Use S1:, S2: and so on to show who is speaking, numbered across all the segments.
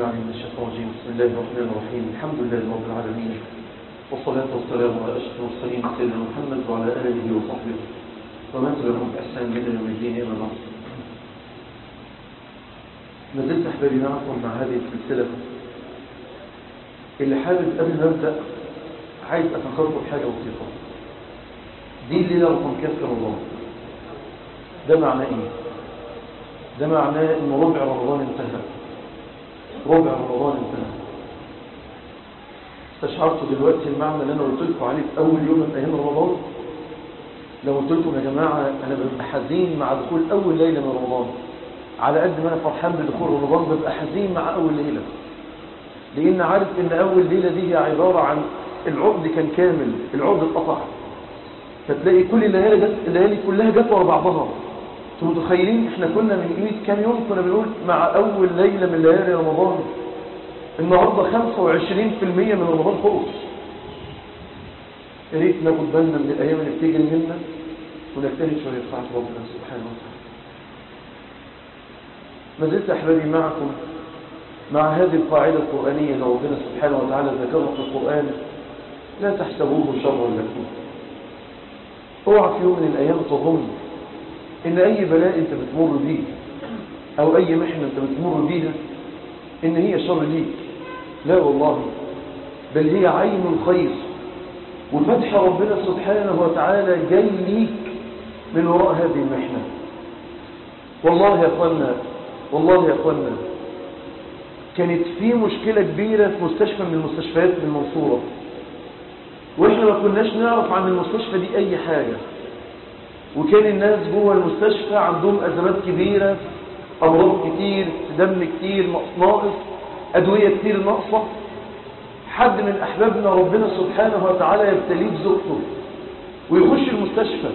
S1: العليم من الشيطان الرجيم بسم الله الرحمن الرحيم الحمد لله رب العالمين والصلاة والسلام على أشرف المرسلين سيدنا محمد وعلى آله وصحبه ومن تبعهم بإحسان إلى يوم الدين أما بعد ما زلت أحبابي معكم مع هذه السلسلة اللي حابب قبل ما أبدأ عايز أفكركم بحاجة بسيطة دي الليلة رقم كاف رمضان ده معناه إيه؟ ده معناه إن ربع رمضان انتهى ربع رمضان انتهى استشعرت دلوقتي المعنى اللي أنا قلت لكم عليه في أول يوم من أيام رمضان لو قلت لكم يا جماعة أنا ببقى حزين مع دخول أول ليلة من رمضان على قد ما أنا فرحان بدخول رمضان ببقى حزين مع أول ليلة لأن عارف إن أول ليلة دي هي عبارة عن العقد كان كامل العقد اتقطع فتلاقي كل الليالي جت الليالي كلها جت ورا بعضها انتوا متخيلين احنا كنا من قيمه كام يوم كنا بنقول مع اول ليله من ليالي رمضان النهارده 25% من رمضان خلص يا ريت ناخد بالنا من الايام اللي بتجري منا ونجتهد شويه في طاعه ربنا سبحانه وتعالى ما زلت احبابي معكم مع هذه القاعده القرانيه اللي ربنا سبحانه وتعالى ذكرها في القران لا تحسبوه شرا لكم اوعى في يوم من الايام تظن ان اي بلاء انت بتمر بيه او اي محنه انت بتمر بيها ان هي شر ليك لا والله بل هي عين الخير وفتح ربنا سبحانه وتعالى جاي ليك من وراء هذه المحنه والله يا اخوانا والله يا اخوانا كانت في مشكله كبيره في مستشفى من المستشفيات في المنصوره واحنا ما كناش نعرف عن المستشفى دي اي حاجة وكان الناس جوه المستشفى عندهم ازمات كبيرة امراض كتير دم كتير ناقص ادوية كتير ناقصة حد من احبابنا ربنا سبحانه وتعالى يبتليه بزوجته ويخش المستشفى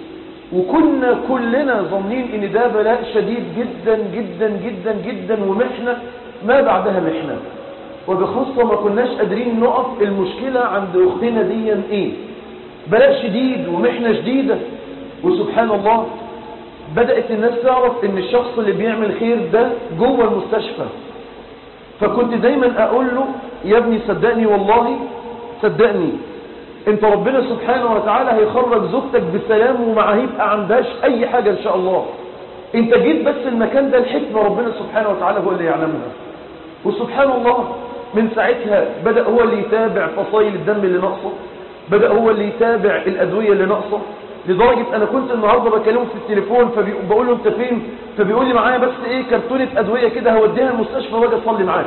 S1: وكنا كلنا ظنين ان ده بلاء شديد جدا جدا جدا جدا ومحنة ما بعدها محنة وبخاصة ما كناش قادرين نقف المشكلة عند أختنا دي إيه بلاء شديد ومحنة شديدة وسبحان الله بدأت الناس تعرف ان الشخص اللي بيعمل خير ده جوه المستشفى فكنت دايما أقول له يا ابني صدقني والله صدقني انت ربنا سبحانه وتعالى هيخرج زوجتك بسلام ومعها يبقى عندهاش اي حاجة ان شاء الله انت جيت بس المكان ده الحكمة ربنا سبحانه وتعالى هو اللي يعلمها وسبحان الله من ساعتها بدأ هو اللي يتابع فصائل الدم اللي ناقصه بدأ هو اللي يتابع الأدوية اللي ناقصه لدرجة أنا كنت النهاردة بكلمه في التليفون فبقول له أنت فين فبيقول لي معايا بس إيه كرتونة أدوية كده هوديها المستشفى واجي أصلي معاك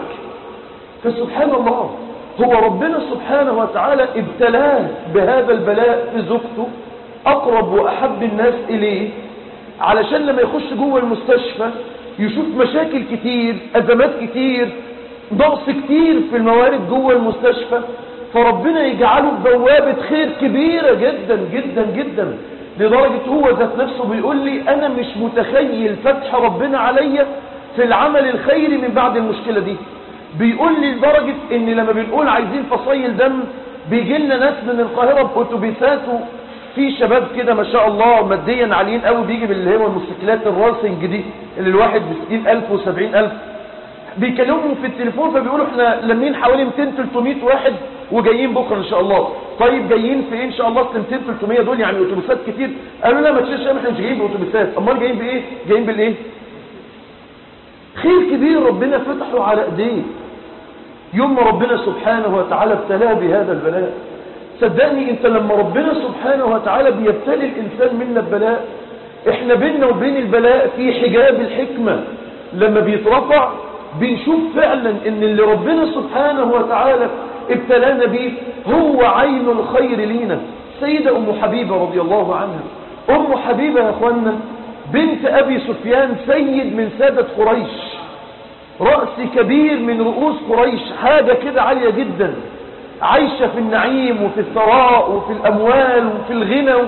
S1: فسبحان الله هو ربنا سبحانه وتعالى ابتلاه بهذا البلاء في زوجته أقرب وأحب الناس إليه علشان لما يخش جوه المستشفى يشوف مشاكل كتير أزمات كتير نقص كتير في الموارد جوه المستشفى فربنا يجعله بوابة خير كبيرة جدا جدا جدا لدرجة هو ذات نفسه بيقول لي أنا مش متخيل فتح ربنا عليا في العمل الخيري من بعد المشكلة دي بيقول لي لدرجة ان لما بنقول عايزين فصيل دم بيجي لنا ناس من القاهرة بأتوبيسات في شباب كده ما شاء الله ماديا عاليين قوي بيجي باللي هو الموتوسيكلات الراسنج دي اللي الواحد ب 60000 و 70000 بيكلموا في التليفون فبيقولوا احنا لمين حوالي 200 300 واحد وجايين بكره ان شاء الله طيب جايين في ايه ان شاء الله 200 300 دول يعني اتوبيسات كتير قالوا لا ما تشيلش احنا مش جايين باتوبيسات امال جايين بايه جايين بالايه خير كبير ربنا فتحه على ايديه يوم ما ربنا سبحانه وتعالى ابتلاه بهذا البلاء صدقني انت لما ربنا سبحانه وتعالى بيبتلي الانسان منا ببلاء احنا بيننا وبين البلاء في حجاب الحكمة لما بيترفع بنشوف فعلا ان اللي ربنا سبحانه وتعالى ابتلانا بيه هو عين الخير لينا سيدة ام حبيبة رضي الله عنها ام حبيبة يا اخوانا بنت ابي سفيان سيد من سادة قريش رأس كبير من رؤوس قريش حاجة كده عالية جدا عايشة في النعيم وفي الثراء وفي الأموال وفي الغنى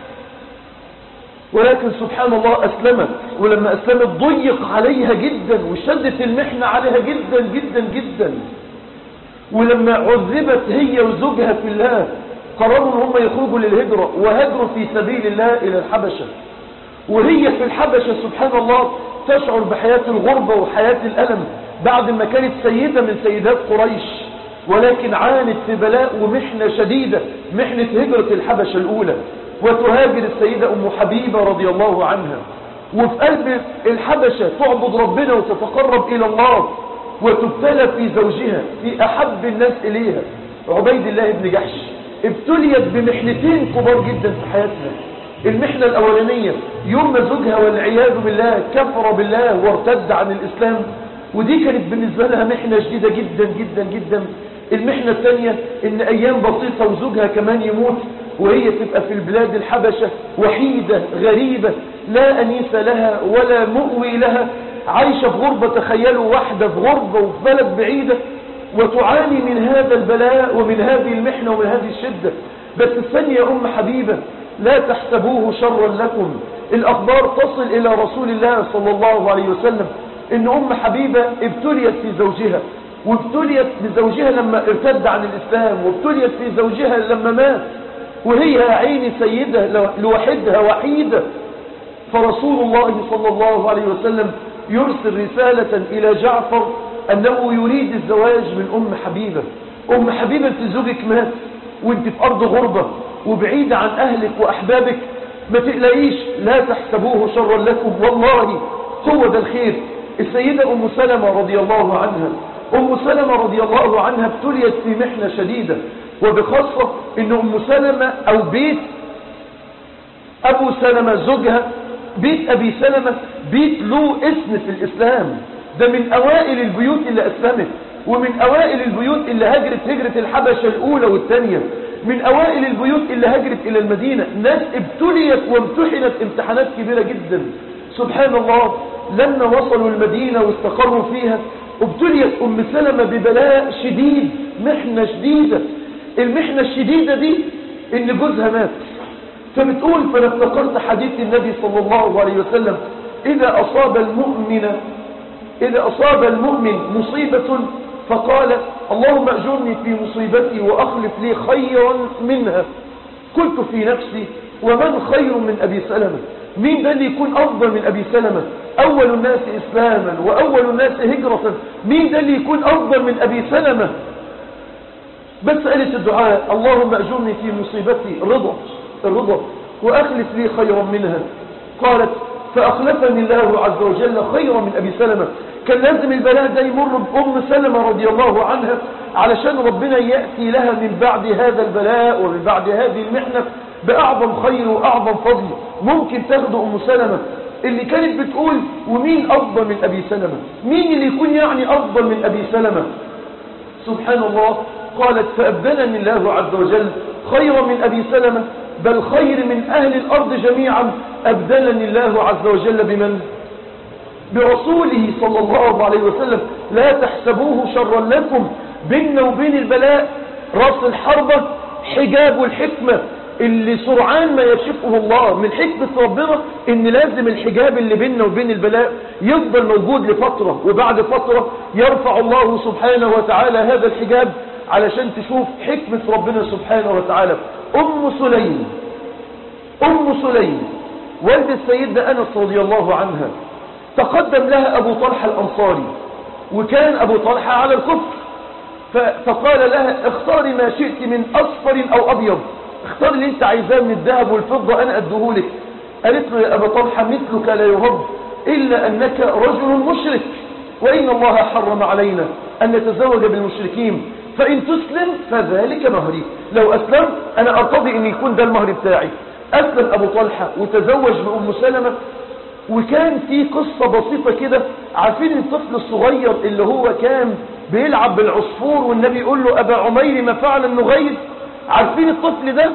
S1: ولكن سبحان الله أسلمت ولما أسلمت ضيق عليها جدا وشدت المحنة عليها جدا جدا جدا ولما عذبت هي وزوجها في الله قرروا ان هم يخرجوا للهجرة وهجروا في سبيل الله إلى الحبشة وهي في الحبشة سبحان الله تشعر بحياة الغربة وحياة الألم بعد ما كانت سيدة من سيدات قريش ولكن عانت في بلاء ومحنة شديدة محنة هجرة الحبشة الأولى وتهاجر السيدة أم حبيبة رضي الله عنها وفي قلب الحبشة تعبد ربنا وتتقرب إلى الله وتبتلى في زوجها في أحب الناس إليها عبيد الله بن جحش ابتليت بمحنتين كبار جدا في حياتها المحنة الأولانية يوم ما زوجها والعياذ بالله كفر بالله وارتد عن الإسلام ودي كانت بالنسبة لها محنة شديدة جدا جدا جدا المحنة الثانية ان ايام بسيطة وزوجها كمان يموت وهي تبقى في البلاد الحبشة وحيدة غريبة لا أنيس لها ولا مؤوي لها عايشة في غربة تخيلوا واحدة في غربة وفي بلد بعيدة وتعاني من هذا البلاء ومن هذه المحنة ومن هذه الشدة بس الثانية أم حبيبة لا تحسبوه شرا لكم الأخبار تصل إلى رسول الله صلى الله عليه وسلم إن أم حبيبة ابتليت في زوجها وابتليت بزوجها لما ارتد عن الإسلام وابتليت في زوجها لما مات وهي عين سيدة لوحدها وحيدة فرسول الله صلى الله عليه وسلم يرسل رسالة إلى جعفر أنه يريد الزواج من أم حبيبة أم حبيبة انت زوجك مات وانت في أرض غربة وبعيدة عن أهلك وأحبابك ما تقلقيش لا تحسبوه شرا لكم والله هو ده الخير السيدة أم سلمة رضي الله عنها أم سلمة رضي الله عنها ابتليت في محنة شديدة وبخاصة أن أم سلمة أو بيت أبو سلمة زوجها بيت أبي سلمة بيت له اسم في الإسلام ده من أوائل البيوت اللي أسلمت ومن أوائل البيوت اللي هجرت هجرة الحبشة الأولى والثانية من أوائل البيوت اللي هجرت إلى المدينة ناس ابتليت وامتحنت امتحانات كبيرة جدا سبحان الله لما وصلوا المدينة واستقروا فيها ابتليت أم سلمة ببلاء شديد محنة شديدة المحنة الشديدة دي إن جوزها مات فبتقول فانا افتكرت حديث النبي صلى الله عليه وسلم إذا أصاب المؤمن إذا أصاب المؤمن مصيبة فقال اللهم أجرني في مصيبتي وأخلف لي خيرا منها قلت في نفسي ومن خير من أبي سلمة مين ده اللي يكون أفضل من أبي سلمة أول الناس إسلاما وأول الناس هجرة مين ده اللي يكون أفضل من أبي سلمة بس قالت الدعاء اللهم أجرني في مصيبتي رضا الرضا وأخلف لي خيرا منها قالت فأخلفني الله عز وجل خيرا من أبي سلمة كان لازم البلاء ده يمر بأم سلمة رضي الله عنها علشان ربنا يأتي لها من بعد هذا البلاء ومن بعد هذه المحنة بأعظم خير وأعظم فضل ممكن تاخد أم سلمة اللي كانت بتقول ومين أفضل من أبي سلمة مين اللي يكون يعني أفضل من أبي سلمة سبحان الله قالت فأبدلني الله عز وجل خيرا من أبي سلمة بل خير من أهل الأرض جميعا أبدلني الله عز وجل بمن برسوله صلى الله عليه وسلم لا تحسبوه شرا لكم بيننا وبين البلاء راس الحربة حجاب الحكمة اللي سرعان ما يكشفه الله من حكمة ربنا ان لازم الحجاب اللي بيننا وبين البلاء يفضل موجود لفترة وبعد فترة يرفع الله سبحانه وتعالى هذا الحجاب علشان تشوف حكمة ربنا سبحانه وتعالى أم سليم أم سليم والد السيدة أنس رضي الله عنها تقدم لها أبو طلحة الأنصاري وكان أبو طلحة على الكفر فقال لها اختاري ما شئت من أصفر أو أبيض اختار اللي انت عايزاه من الذهب والفضة أنا أدهولك قالت له يا أبا طلحة مثلك لا يهب إلا أنك رجل مشرك وإن الله حرم علينا أن نتزوج بالمشركين فإن تسلم فذلك مهري لو أسلم أنا أرتضي أن يكون ده المهر بتاعي أسلم أبو طلحة وتزوج بأم سلمة وكان في قصة بسيطة كده عارفين الطفل الصغير اللي هو كان بيلعب بالعصفور والنبي يقول له أبا عمير ما فعل النغير عارفين الطفل ده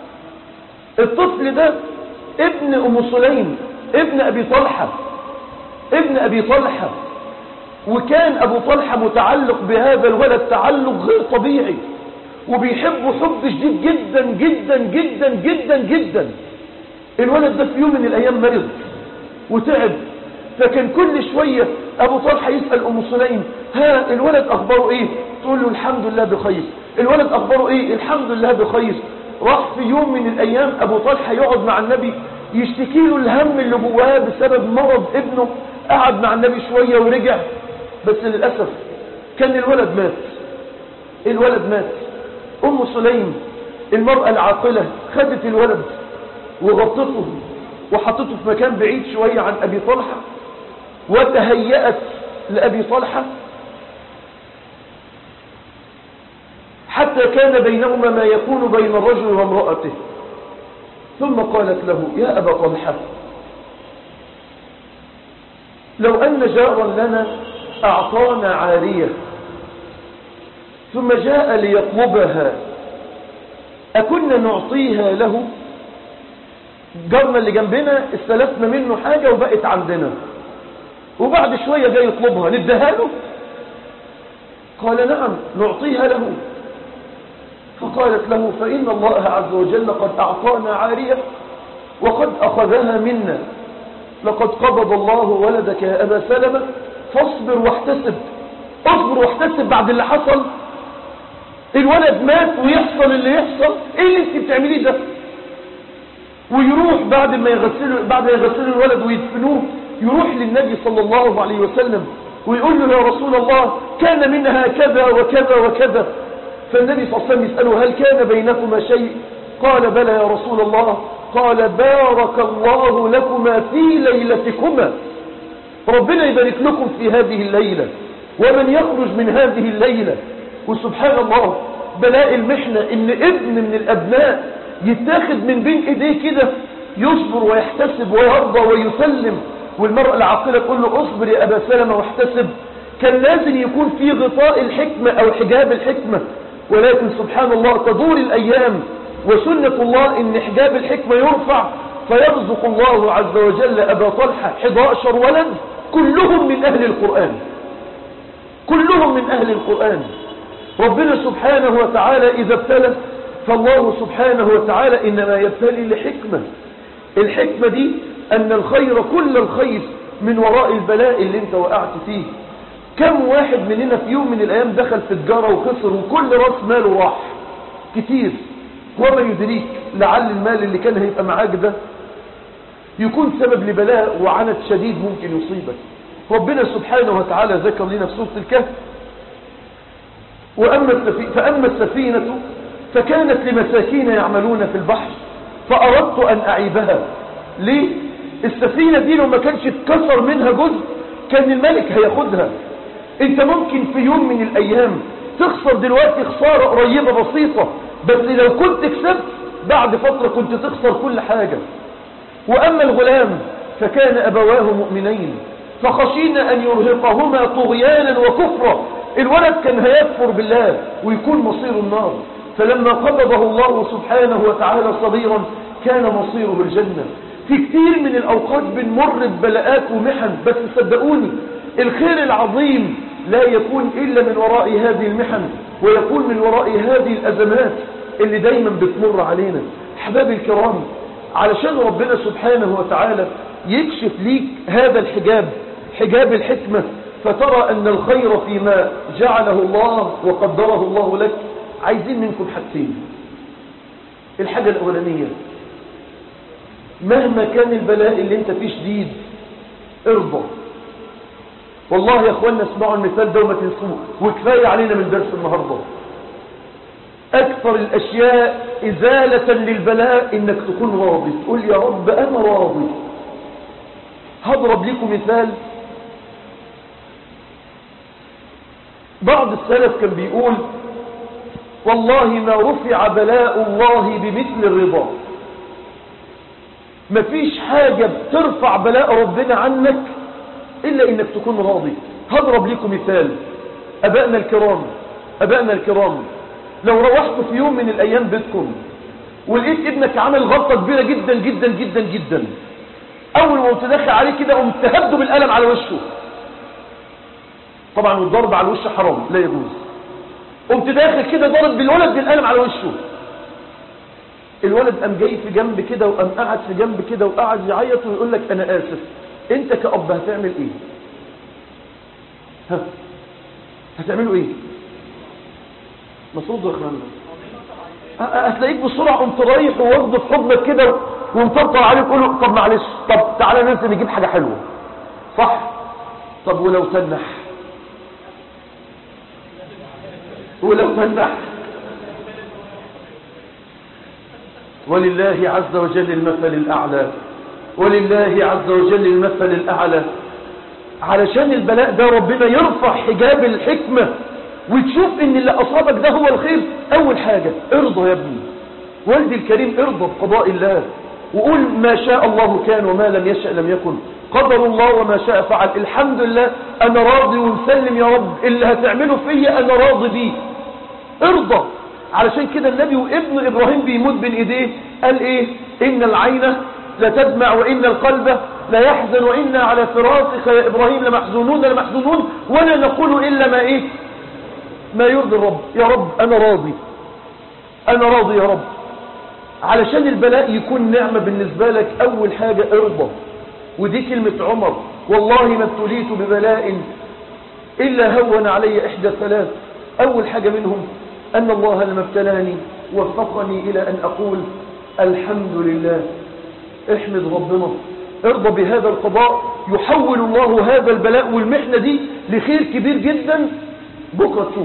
S1: الطفل ده ابن أم سليم ابن أبي طلحة ابن أبي طلحة وكان أبو طلحة متعلق بهذا الولد تعلق غير طبيعي وبيحبه حب شديد جدا جدا جدا جدا جدا الولد ده في يوم من الأيام مرض وتعب فكان كل شوية أبو طلحة يسأل أم سليم ها الولد أخباره إيه تقول له الحمد لله بخير الولد أخباره إيه الحمد لله بخير راح في يوم من الأيام أبو طلحة يقعد مع النبي يشتكي له الهم اللي جواه بسبب مرض ابنه قعد مع النبي شوية ورجع بس للأسف كان الولد مات الولد مات أم سليم المرأة العاقلة خدت الولد وغطته وحطته في مكان بعيد شوية عن أبي طلحة وتهيأت لأبي طلحة حتى كان بينهما ما يكون بين الرجل وامرأته ثم قالت له يا أبا طلحة لو أن جارا لنا أعطانا عارية ثم جاء ليطلبها أكنا نعطيها له جارنا اللي جنبنا استلفنا منه حاجة وبقت عندنا وبعد شوية جاي يطلبها نديها له قال نعم نعطيها له فقالت له فإن الله عز وجل قد أعطانا عارية وقد أخذها منا لقد قبض الله ولدك يا أبا سلمة فاصبر واحتسب اصبر واحتسب بعد اللي حصل الولد مات ويحصل اللي يحصل ايه اللي انت بتعمليه ده ويروح بعد ما يغسلوا بعد ما يغسلوا الولد ويدفنوه يروح للنبي صلى الله عليه وسلم ويقول له يا رسول الله كان منها كذا وكذا وكذا فالنبي صلى الله عليه وسلم يسأله هل كان بينكما شيء قال بلى يا رسول الله قال بارك الله لكما في ليلتكما ربنا يبارك لكم في هذه الليلة ومن يخرج من هذه الليلة وسبحان الله بلاء المحنة ان ابن من الابناء يتاخد من بين ايديه كده يصبر ويحتسب ويرضى ويسلم والمرأة العاقلة تقول له اصبر يا ابا سلمة واحتسب كان لازم يكون في غطاء الحكمة او حجاب الحكمة ولكن سبحان الله تدور الايام وسنة الله ان حجاب الحكمة يرفع فيرزق الله عز وجل ابا طلحة 11 ولد كلهم من اهل القرآن كلهم من اهل القرآن ربنا سبحانه وتعالى اذا ابتلى فالله سبحانه وتعالى انما يبتلي لحكمة الحكمة دي ان الخير كل الخير من وراء البلاء اللي انت وقعت فيه كم واحد مننا في يوم من الايام دخل في تجارة وخسر وكل راس ماله راح كتير وما يدريك لعل المال اللي كان هيبقى معاك ده يكون سبب لبلاء وعنت شديد ممكن يصيبك ربنا سبحانه وتعالى ذكر لنا في سورة الكهف وأما السفينة فأما السفينة فكانت لمساكين يعملون في البحر فأردت أن أعيبها ليه؟ السفينة دي لو ما كانش اتكسر منها جزء كان الملك هياخدها انت ممكن في يوم من الأيام تخسر دلوقتي خسارة قريبة بسيطة بس لو كنت كسبت بعد فترة كنت تخسر كل حاجة وأما الغلام فكان أبواه مؤمنين فخشينا أن يرهقهما طغيانا وكفرا الولد كان هيكفر بالله ويكون مصير النار فلما قبضه الله سبحانه وتعالى صغيرا كان مصيره الجنة في كتير من الأوقات بنمر ببلاءات ومحن بس صدقوني الخير العظيم لا يكون إلا من وراء هذه المحن ويكون من وراء هذه الأزمات اللي دايما بتمر علينا حبابي الكرام علشان ربنا سبحانه وتعالى يكشف ليك هذا الحجاب حجاب الحكمة فترى أن الخير فيما جعله الله وقدره الله لك عايزين منكم حاجتين الحاجة الأولانية مهما كان البلاء اللي انت فيه شديد ارضى والله يا اخوانا اسمعوا المثال ده وما تنسوه وكفاية علينا من درس النهاردة اكثر الاشياء ازالة للبلاء انك تكون راضي تقول يا رب انا راضي هضرب لكم مثال بعض السلف كان بيقول والله ما رفع بلاء الله بمثل الرضا مفيش حاجة بترفع بلاء ربنا عنك إلا إنك تكون راضي هضرب لكم مثال أبائنا الكرام أبائنا الكرام لو روحت في يوم من الأيام بيتكم ولقيت ابنك عمل غلطة كبيرة جدا جدا جدا جدا أول ما تدخل عليه كده قمت تهده بالقلم على وشه طبعا والضرب على الوش حرام لا يجوز قمت داخل كده ضرب بالولد بالقلم على وشه الولد قام جاي في جنب كده وقام قاعد في جنب كده وقعد يعيط ويقول لك انا اسف انت كأب هتعمل ايه ها هتعملوا ايه مصروض يا اخوانا هتلاقيك بسرعه قمت رايح وواخده في حضنك كده ومطبطب عليه تقول له طب معلش طب تعالى ننزل نجيب حاجه حلوه صح طب ولو تنح ولو منح ولله عز وجل المثل الأعلى ولله عز وجل المثل الأعلى علشان البلاء ده ربنا يرفع حجاب الحكمة وتشوف ان اللي أصابك ده هو الخير أول حاجة ارضى يا ابني والدي الكريم ارضى بقضاء الله وقول ما شاء الله كان وما لم يشأ لم يكن قدر الله وما شاء فعل الحمد لله أنا راضي ومسلم يا رب اللي هتعمله فيا أنا راضي بيه ارضى علشان كده النبي وابن إبراهيم بيموت بين إيديه قال إيه إن العين لتدمع وإن القلب لا يحزن وإنا على فراقك يا إبراهيم لمحزونون لمحزونون ولا نقول إلا ما إيه ما يرضي الرب يا رب أنا راضي أنا راضي يا رب علشان البلاء يكون نعمة بالنسبة لك أول حاجة ارضى ودي كلمة عمر والله ما ابتليت ببلاء إلا هون علي إحدى ثلاث أول حاجة منهم أن الله لما ابتلاني وفقني إلى أن أقول الحمد لله احمد ربنا ارضى بهذا القضاء يحول الله هذا البلاء والمحنة دي لخير كبير جدا بكرة تشوف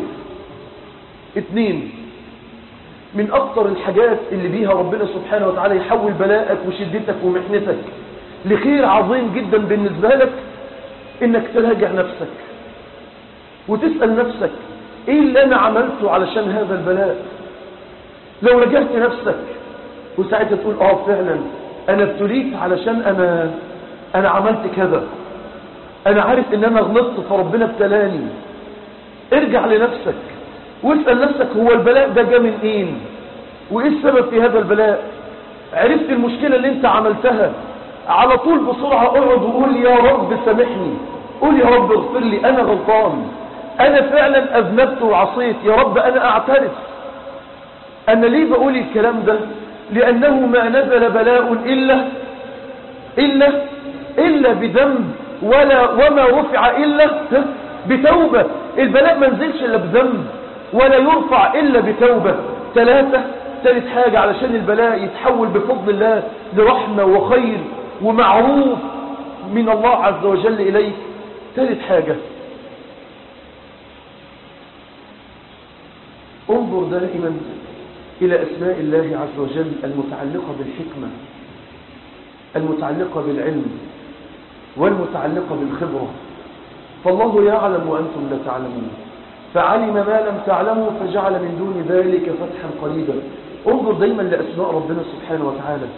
S1: اتنين من أكتر الحاجات اللي بيها ربنا سبحانه وتعالى يحول بلاءك وشدتك ومحنتك لخير عظيم جدا بالنسبة لك انك تراجع نفسك وتسأل نفسك ايه اللي انا عملته علشان هذا البلاء لو رجعت نفسك وساعتها تقول اه فعلا انا ابتليت علشان انا انا عملت كذا انا عارف ان انا غلطت فربنا ابتلاني ارجع لنفسك واسأل نفسك هو البلاء ده جا من ايه وايه السبب في هذا البلاء عرفت المشكلة اللي انت عملتها على طول بسرعة اقعد وقول يا رب سامحني قول يا رب اغفر لي انا غلطان انا فعلا اذنبت وعصيت يا رب انا اعترف انا ليه بقول الكلام ده لانه ما نزل بلاء الا الا الا بذنب ولا وما رفع الا بتوبة البلاء ما نزلش الا بذنب ولا يرفع الا بتوبة ثلاثة ثالث حاجة علشان البلاء يتحول بفضل الله لرحمة وخير ومعروف من الله عز وجل إليك ثالث حاجة انظر دائما إلى أسماء الله عز وجل المتعلقة بالحكمة المتعلقة بالعلم والمتعلقة بالخبرة فالله يعلم وأنتم لا تعلمون فعلم ما لم تعلموا فجعل من دون ذلك فتحا قريبا انظر دايما لأسماء ربنا سبحانه وتعالى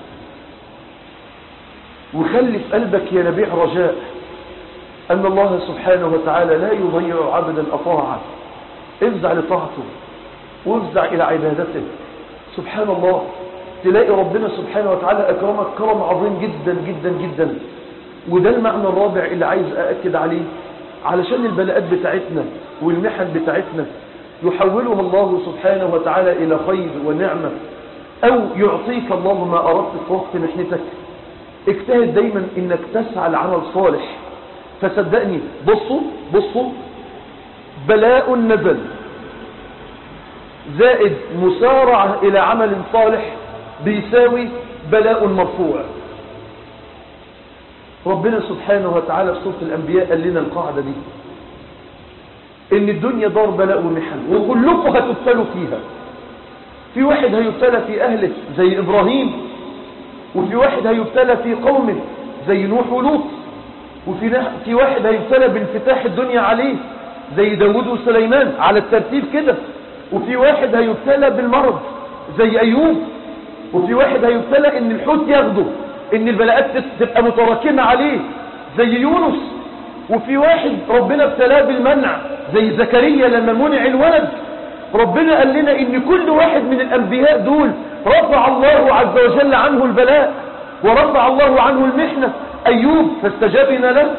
S1: وخلي في قلبك يا نبيع رجاء أن الله سبحانه وتعالى لا يضيع عبدا أطاعه افزع لطاعته وافزع إلى عبادته سبحان الله تلاقي ربنا سبحانه وتعالى أكرمك كرم عظيم جدا جدا جدا وده المعنى الرابع اللي عايز أأكد عليه علشان البلاءات بتاعتنا والمحن بتاعتنا يحولها الله سبحانه وتعالى إلى خير ونعمة أو يعطيك الله ما أردت في وقت محنتك اجتهد دايما انك تسعى لعمل صالح فصدقني بصوا بصوا بلاء نزل زائد مسارعة الى عمل صالح بيساوي بلاء مرفوع ربنا سبحانه وتعالى في سورة الانبياء قال لنا القاعدة دي ان الدنيا دار بلاء ومحن وكلكم هتبتلوا فيها في واحد هيبتلى في اهله زي ابراهيم وفي واحد هيبتلى في قومه زي نوح ولوط وفي في واحد هيبتلى بانفتاح الدنيا عليه زي داود وسليمان على الترتيب كده وفي واحد هيبتلى بالمرض زي أيوب وفي واحد هيبتلى ان الحوت ياخده ان البلاءات تبقى متراكمة عليه زي يونس وفي واحد ربنا ابتلاه بالمنع زي زكريا لما منع الولد ربنا قال لنا ان كل واحد من الانبياء دول رفع الله عز وجل عنه البلاء ورفع الله عنه المحنة أيوب فاستجابنا له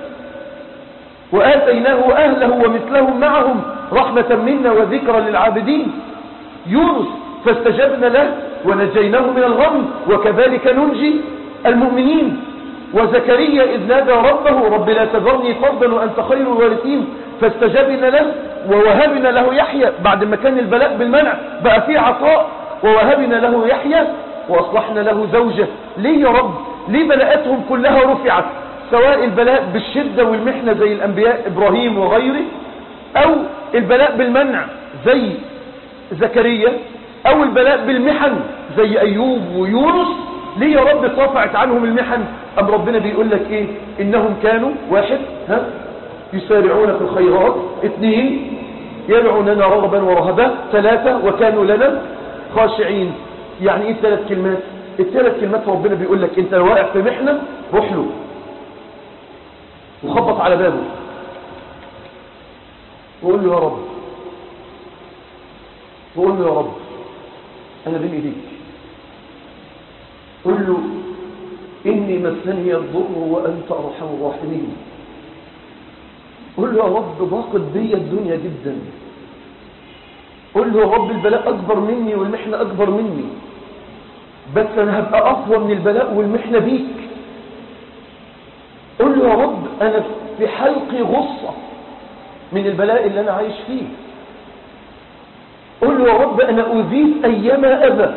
S1: وآتيناه أهله ومثلهم معهم رحمة منا وذكرى للعابدين يونس فاستجبنا له ونجيناه من الغم وكذلك ننجي المؤمنين وزكريا إذ نادى ربه رب لا تذرني فردا وأنت خير الوارثين فاستجبنا له ووهبنا له يحيى بعد ما كان البلاء بالمنع بقى فيه عطاء ووهبنا له يحيى وأصلحنا له زوجة ليه يا رب ليه بلاءاتهم كلها رفعت سواء البلاء بالشدة والمحنة زي الأنبياء إبراهيم وغيره أو البلاء بالمنع زي زكريا أو البلاء بالمحن زي أيوب ويونس ليه يا رب صفعت عنهم المحن أم ربنا بيقول لك إيه إنهم كانوا واحد ها يسارعون في الخيرات اثنين يدعوننا رغبا ورهبا ثلاثة وكانوا لنا خاشعين يعني ايه الثلاث كلمات الثلاث كلمات ربنا بيقول لك انت واقع في محنة روح له وخبط على بابه وقول له يا رب وقول له يا رب انا بين ايديك قل له اني مسني الضر وانت ارحم الراحمين قل له يا رب ضاقت بي الدنيا جدا قل له يا رب البلاء أكبر مني والمحنة أكبر مني بس أنا هبقى أقوى من البلاء والمحنة بيك قل له يا رب أنا في حلقي غصة من البلاء اللي أنا عايش فيه قل له يا رب أنا أذيت أيما أبى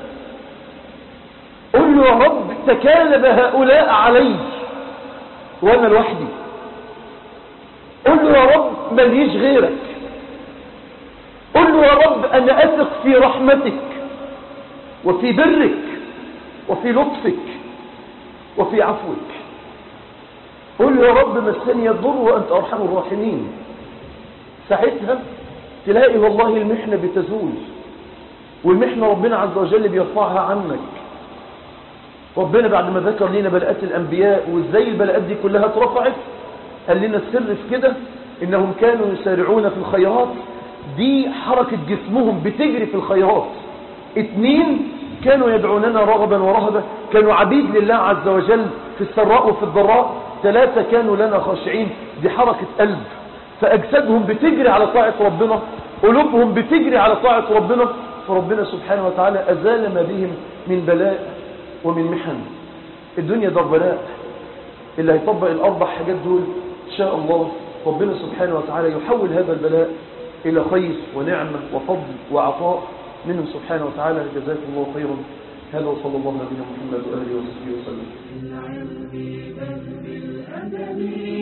S1: قل له يا رب تكالب هؤلاء علي وأنا لوحدي قل له يا رب مليش غيرك قل له يا رب أنا أثق في رحمتك وفي برك وفي لطفك وفي عفوك قل له يا رب مسني الضر وأنت أرحم الراحمين ساعتها تلاقي والله المحنة بتزول والمحنة ربنا عز وجل بيرفعها عنك ربنا بعد ما ذكر لنا بلاءات الأنبياء وإزاي البلاءات دي كلها اترفعت قال لنا السر في كده إنهم كانوا يسارعون في الخيرات دي حركة جسمهم بتجري في الخيرات اتنين كانوا يدعوننا رغبا ورهبا كانوا عبيد لله عز وجل في السراء وفي الضراء ثلاثة كانوا لنا خاشعين دي حركة قلب فأجسادهم بتجري على طاعة ربنا قلوبهم بتجري على طاعة ربنا فربنا سبحانه وتعالى أزال ما بهم من بلاء ومن محن الدنيا دار بلاء اللي هيطبق الأربع حاجات دول إن شاء الله ربنا سبحانه وتعالى يحول هذا البلاء إلى خير ونعمة وفضل وعطاء منه سبحانه وتعالى جزاكم الله خيرا هذا وصلى الله على نبينا محمد وآله وصحبه وسلم